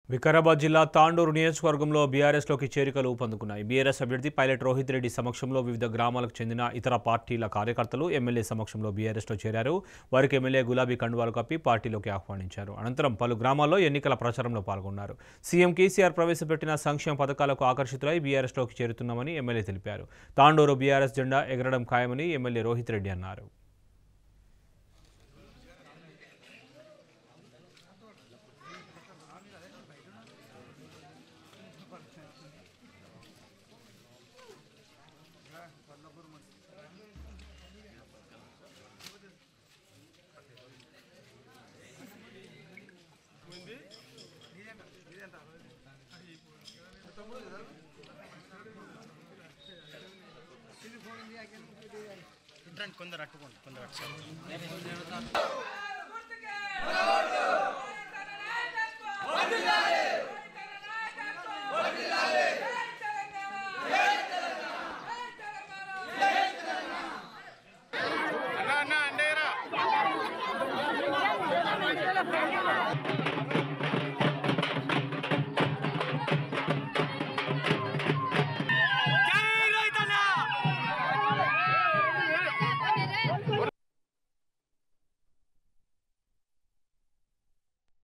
వికారాబాద్ జిల్లా తాండూరు నియోజకవర్గంలో బీఆర్ఎస్లోకి చేరికలు ఊపందుకున్నాయి బీఆర్ఎస్ అభ్యర్థి పైలట్ రోహిత్ రెడ్డి సమక్షంలో వివిధ గ్రామాలకు చెందిన ఇతర పార్టీల కార్యకర్తలు ఎమ్మెల్యే సమక్షంలో బీఆర్ఎస్లో చేరారు వారికి ఎమ్మెల్యే గులాబీ కండువాలు కప్పి పార్టీలోకి ఆహ్వానించారు అనంతరం పలు గ్రామాల్లో ఎన్నికల ప్రచారంలో పాల్గొన్నారు సీఎం కేసీఆర్ ప్రవేశపెట్టిన సంక్షేమ పథకాలకు ఆకర్షితులై బీఆర్ఎస్లోకి చేరుతున్నామని ఎమ్మెల్యే తెలిపారు తాండూరు బీఆర్ఎస్ జెండా ఎగరడం ఖాయమని ఎమ్మెల్యే రోహిత్ రెడ్డి అన్నారు ఇట్లాంటి కొందరు అట్టుకోండి కొందరు అటు సైడ్.